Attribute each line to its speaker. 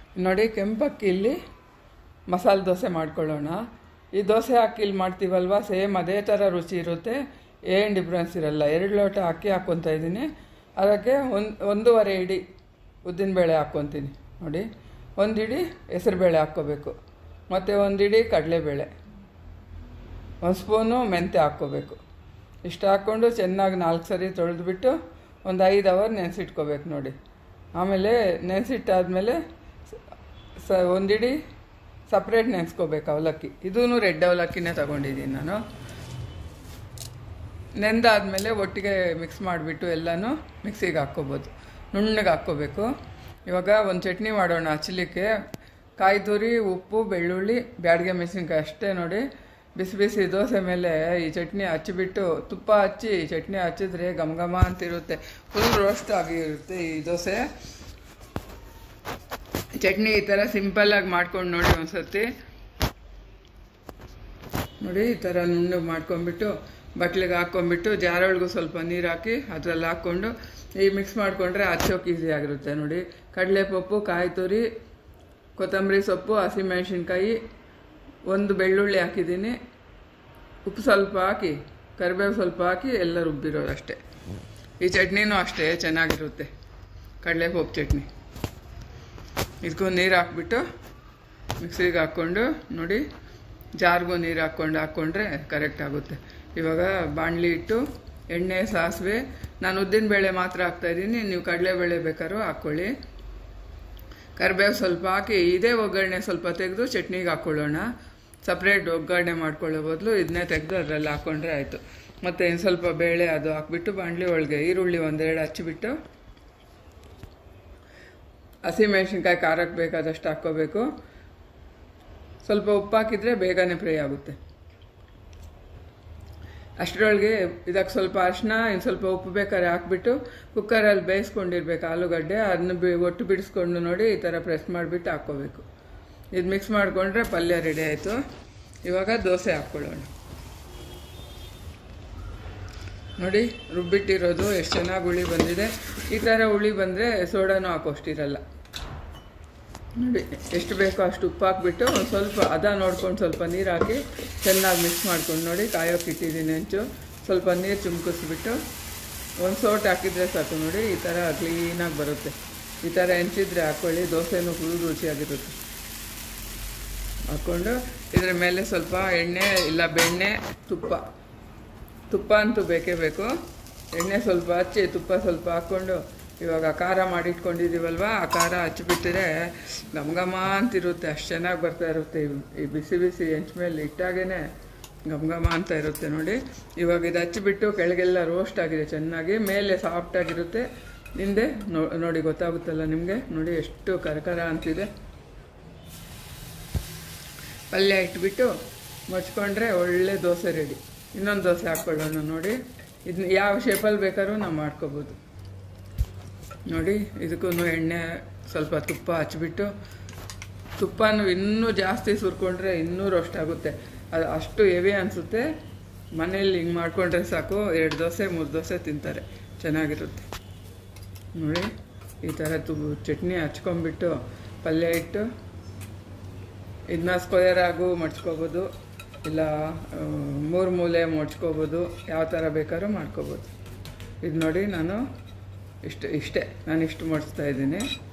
Speaker 1: ನೋಡಿ ಕೆಂಪಕ್ಕಿ ಇಲ್ಲಿ ಮಸಾಲೆ ದೋಸೆ ಮಾಡ್ಕೊಳ್ಳೋಣ ಈ ದೋಸೆ ಹಾಕಿ ಇಲ್ಲಿ ಮಾಡ್ತೀವಲ್ವ ಸೇಮ್ ಅದೇ ಥರ ರುಚಿ ಇರುತ್ತೆ ಏನು ಡಿಫ್ರೆನ್ಸ್ ಇರಲ್ಲ ಎರಡು ಲೋಟ ಅಕ್ಕಿ ಹಾಕ್ಕೊತಾ ಇದ್ದೀನಿ ಅದಕ್ಕೆ ಒಂದು ಒಂದೂವರೆ ಇಡಿ ಉದ್ದಿನಬೇಳೆ ಹಾಕ್ಕೊತೀನಿ ನೋಡಿ ಒಂದು ಇಡಿ ಹೆಸರುಬೇಳೆ ಹಾಕ್ಕೋಬೇಕು ಮತ್ತು ಒಂದು ಇಡಿ ಕಡಲೆಬೇಳೆ ಒಂದು ಸ್ಪೂನು ಮೆಂತ್ಯ ಹಾಕ್ಕೋಬೇಕು ಇಷ್ಟು ಹಾಕ್ಕೊಂಡು ಚೆನ್ನಾಗಿ ನಾಲ್ಕು ಸರಿ ತೊಳೆದ್ಬಿಟ್ಟು ಒಂದು ಐದು ಅವರ್ ನೆನೆಸಿಟ್ಕೋಬೇಕು ನೋಡಿ ಆಮೇಲೆ ನೆನೆಸಿಟ್ಟಾದ್ಮೇಲೆ ಸ ಒಂದಿಡಿ ಸಪ್ರೇಟ್ ನೆನೆಸ್ಕೋಬೇಕು ಅವಲಕ್ಕಿ ಇದೂ ರೆಡ್ ಅವಲಕ್ಕಿನೇ ತಗೊಂಡಿದ್ದೀನಿ ನಾನು ನೆಂದಾದ್ಮೇಲೆ ಒಟ್ಟಿಗೆ ಮಿಕ್ಸ್ ಮಾಡಿಬಿಟ್ಟು ಎಲ್ಲನೂ ಮಿಕ್ಸಿಗೆ ಹಾಕ್ಕೋಬೋದು ನುಣ್ಣಗೆ ಹಾಕ್ಕೋಬೇಕು ಇವಾಗ ಒಂದು ಚಟ್ನಿ ಮಾಡೋಣ ಹಚ್ಚಲಿಕ್ಕೆ ಕಾಯಿ ತುರಿ ಉಪ್ಪು ಬೆಳ್ಳುಳ್ಳಿ ಬ್ಯಾಡಿಗೆ ಮೆಣಸಿನ್ಕಾಯಿ ಅಷ್ಟೇ ನೋಡಿ ಬಿಸಿ ಬಿಸಿ ದೋಸೆ ಮೇಲೆ ಈ ಚಟ್ನಿ ಹಚ್ಚಿಬಿಟ್ಟು ತುಪ್ಪ ಹಚ್ಚಿ ಈ ಚಟ್ನಿ ಹಚ್ಚಿದ್ರೆ ಘಮ ಘಮ ಅಂತಿರುತ್ತೆ ಫುಲ್ ರೋಸ್ಟ್ ಆಗಿರುತ್ತೆ ಈ ದೋಸೆ ಚಟ್ನಿ ಈ ಥರ ಸಿಂಪಲ್ಲಾಗಿ ಮಾಡ್ಕೊಂಡು ನೋಡಿ ಒಂದ್ಸತಿ ನೋಡಿ ಈ ಥರ ನುಣ್ಣಗೆ ಮಾಡ್ಕೊಂಡ್ಬಿಟ್ಟು ಬಟ್ಲಿಗೆ ಹಾಕ್ಕೊಂಡ್ಬಿಟ್ಟು ಜಾರೊಳಗೂ ಸ್ವಲ್ಪ ನೀರು ಹಾಕಿ ಅದರಲ್ಲಿ ಹಾಕ್ಕೊಂಡು ಈ ಮಿಕ್ಸ್ ಮಾಡಿಕೊಂಡ್ರೆ ಹಚ್ಚೋಕೆ ಈಸಿ ಆಗಿರುತ್ತೆ ನೋಡಿ ಕಡಲೆಪಪ್ಪು ಕಾಯಿ ತುರಿ ಕೊತ್ತಂಬರಿ ಸೊಪ್ಪು ಹಸಿಮೆಣಸಿನ್ಕಾಯಿ ಒಂದು ಬೆಳ್ಳುಳ್ಳಿ ಹಾಕಿದ್ದೀನಿ ಉಪ್ಪು ಸ್ವಲ್ಪ ಹಾಕಿ ಕರಿಬೇವು ಸ್ವಲ್ಪ ಹಾಕಿ ಎಲ್ಲ ರುಬ್ಬಿರೋದು ಅಷ್ಟೇ ಈ ಚಟ್ನಿನೂ ಅಷ್ಟೇ ಚೆನ್ನಾಗಿರುತ್ತೆ ಕಡಲೆಪಪ್ಪು ಚಟ್ನಿ ಇದಕ್ಕೂ ನೀರು ಹಾಕ್ಬಿಟ್ಟು ಮಿಕ್ಸಿಗೆ ಹಾಕ್ಕೊಂಡು ನೋಡಿ ಜಾರ್ಗೂ ನೀರು ಹಾಕ್ಕೊಂಡು ಹಾಕ್ಕೊಂಡ್ರೆ ಕರೆಕ್ಟ್ ಆಗುತ್ತೆ ಇವಾಗ ಬಾಣಲಿ ಇಟ್ಟು ಎಣ್ಣೆ ಸಾಸಿವೆ ನಾನು ಉದ್ದಿನಬೇಳೆ ಮಾತ್ರ ಹಾಕ್ತಾಯಿದ್ದೀನಿ ನೀವು ಕಡಲೆಬೇಳೆ ಬೇಕಾದ್ರೂ ಹಾಕ್ಕೊಳ್ಳಿ ಕರಿಬೇವು ಸ್ವಲ್ಪ ಹಾಕಿ ಇದೇ ಒಗ್ಗರಣೆ ಸ್ವಲ್ಪ ತೆಗೆದು ಚಟ್ನಿಗೆ ಹಾಕ್ಕೊಳ್ಳೋಣ ಸಪ್ರೇಟ್ ಒಗ್ಗರಣೆ ಮಾಡ್ಕೊಳ್ಳೋ ಬದಲು ಇದನ್ನೇ ತೆಗೆದು ಅದರಲ್ಲಿ ಹಾಕ್ಕೊಂಡ್ರೆ ಆಯಿತು ಮತ್ತು ಇನ್ನು ಸ್ವಲ್ಪ ಬೇಳೆ ಅದು ಹಾಕ್ಬಿಟ್ಟು ಬಾಣಲಿ ಒಳಗೆ ಈರುಳ್ಳಿ ಒಂದೆರಡು ಹಚ್ಚಿಬಿಟ್ಟು ಹಸಿಮೆಣ್ಸಿನ್ಕಾಯಿ ಖಾರಕ್ಕೆ ಬೇಕಾದಷ್ಟು ಹಾಕ್ಕೋಬೇಕು ಸ್ವಲ್ಪ ಉಪ್ಪು ಹಾಕಿದರೆ ಬೇಗನೆ ಫ್ರೈ ಆಗುತ್ತೆ ಅಷ್ಟರೊಳಗೆ ಇದಕ್ಕೆ ಸ್ವಲ್ಪ ಅರಿಶಿನ ಇನ್ನು ಸ್ವಲ್ಪ ಉಪ್ಪು ಬೇಕಾದ್ರೆ ಹಾಕ್ಬಿಟ್ಟು ಕುಕ್ಕರಲ್ಲಿ ಬೇಯಿಸ್ಕೊಂಡಿರ್ಬೇಕು ಆಲೂಗಡ್ಡೆ ಅದನ್ನ ಬಿ ಒಟ್ಟು ಬಿಡಿಸ್ಕೊಂಡು ನೋಡಿ ಈ ಥರ ಪ್ರೆಸ್ ಮಾಡಿಬಿಟ್ಟು ಹಾಕ್ಕೋಬೇಕು ಇದು ಮಿಕ್ಸ್ ಮಾಡಿಕೊಂಡ್ರೆ ಪಲ್ಯ ರೆಡಿ ಆಯಿತು ಇವಾಗ ದೋಸೆ ಹಾಕ್ಕೊಳ್ಳೋಣ ನೋಡಿ ರುಬ್ಬಿಟ್ಟಿರೋದು ಎಷ್ಟು ಚೆನ್ನಾಗಿ ಹುಳಿ ಬಂದಿದೆ ಈ ಥರ ಹುಳಿ ಬಂದರೆ ಸೋಡಾನು ಹಾಕೋಷ್ಟಿರಲ್ಲ ನೋಡಿ ಎಷ್ಟು ಬೇಕೋ ಅಷ್ಟು ಉಪ್ಪು ಹಾಕ್ಬಿಟ್ಟು ಒಂದು ಸ್ವಲ್ಪ ಅದ ನೋಡ್ಕೊಂಡು ಸ್ವಲ್ಪ ನೀರು ಹಾಕಿ ಚೆನ್ನಾಗಿ ಮಿಕ್ಸ್ ಮಾಡ್ಕೊಂಡು ನೋಡಿ ಕಾಯೋಕೆ ಇಟ್ಟಿದ್ದೀನಿ ಹೆಂಚು ಸ್ವಲ್ಪ ನೀರು ಚುಮ್ಕಿಸ್ಬಿಟ್ಟು ಒಂದು ಸೋಟ್ ಹಾಕಿದರೆ ಸಾಕು ನೋಡಿ ಈ ಥರ ಕ್ಲೀನಾಗಿ ಬರುತ್ತೆ ಈ ಥರ ಹೆಂಚಿದ್ರೆ ಹಾಕ್ಕೊಳ್ಳಿ ದೋಸೆನೂ ಫುಲ್ ರುಚಿಯಾಗಿರುತ್ತೆ ಹಾಕ್ಕೊಂಡು ಇದ್ರ ಮೇಲೆ ಸ್ವಲ್ಪ ಎಣ್ಣೆ ಇಲ್ಲ ಬೆಣ್ಣೆ ತುಪ್ಪ ತುಪ್ಪ ಅಂತೂ ಬೇಕೇ ಬೇಕು ಎಣ್ಣೆ ಸ್ವಲ್ಪ ಹಚ್ಚಿ ತುಪ್ಪ ಸ್ವಲ್ಪ ಹಾಕ್ಕೊಂಡು ಇವಾಗ ಖಾರ ಮಾಡಿಟ್ಕೊಂಡಿದ್ದೀವಲ್ವ ಆ ಖಾರ ಹಚ್ಚಿಬಿಟ್ಟಿದ್ರೆ ಘಮ ಘಮ ಅಂತಿರುತ್ತೆ ಅಷ್ಟು ಚೆನ್ನಾಗಿ ಬರ್ತಾ ಇರುತ್ತೆ ಈ- ಈ ಬಿಸಿ ಬಿಸಿ ಹೆಂಚ ಮೇಲೆ ಇಟ್ಟಾಗೇ ಘಮ ಘಮ ಅಂತ ಇರುತ್ತೆ ನೋಡಿ ಇವಾಗ ಇದು ಹಚ್ಚಿಬಿಟ್ಟು ಕೆಳಗೆಲ್ಲ ರೋಸ್ಟ್ ಆಗಿದೆ ಚೆನ್ನಾಗಿ ಮೇಲೆ ಸಾಫ್ಟಾಗಿರುತ್ತೆ ಹಿಂದೆ ನೋ ನೋಡಿ ಗೊತ್ತಾಗುತ್ತಲ್ಲ ನಿಮಗೆ ನೋಡಿ ಎಷ್ಟು ಕರಕರ ಅಂತಿದೆ ಪಲ್ಯ ಇಟ್ಬಿಟ್ಟು ಮಚ್ಕೊಂಡ್ರೆ ಒಳ್ಳೆ ದೋಸೆ ರೆಡಿ ಇನ್ನೊಂದು ದೋಸೆ ಹಾಕ್ಕೊಳ್ಳೋಣ ನೋಡಿ ಇದನ್ನ ಯಾವ ಶೇಪಲ್ಲಿ ಬೇಕಾದ್ರೂ ನಾವು ಮಾಡ್ಕೋಬೋದು ನೋಡಿ ಇದಕ್ಕೂ ಎಣ್ಣೆ ಸ್ವಲ್ಪ ತುಪ್ಪ ಹಚ್ಬಿಟ್ಟು ತುಪ್ಪನೂ ಇನ್ನೂ ಜಾಸ್ತಿ ಸುರ್ಕೊಂಡ್ರೆ ಇನ್ನೂ ರೋಸ್ಟ್ ಆಗುತ್ತೆ ಅದು ಅಷ್ಟು ಹೆವಿ ಅನಿಸುತ್ತೆ ಮನೇಲಿ ಹಿಂಗೆ ಮಾಡ್ಕೊಂಡ್ರೆ ಸಾಕು ಎರಡು ದೋಸೆ ಮೂರು ದೋಸೆ ತಿಂತಾರೆ ಚೆನ್ನಾಗಿರುತ್ತೆ ನೋಡಿ ಈ ಥರ ತು ಚಟ್ನಿ ಹಚ್ಕೊಂಬಿಟ್ಟು ಪಲ್ಯ ಇಟ್ಟು ಇದನ್ನ ಸ್ಕ್ವೇರ್ ಆಗು ಮಡ್ಚ್ಕೋಬೋದು ಇಲ್ಲ ಆ, ಮೂರು ಮೂಲೆ ಮಡ್ಚ್ಕೋಬೋದು ಯಾವ ಥರ ಬೇಕಾದ್ರೂ ಮಾಡ್ಕೋಬೋದು ಇದು ನೋಡಿ ನಾನು ಇಷ್ಟು ಇಷ್ಟೇ ನಾನು ಇಷ್ಟು ಮಡಿಸ್ತಾ ಇದ್ದೀನಿ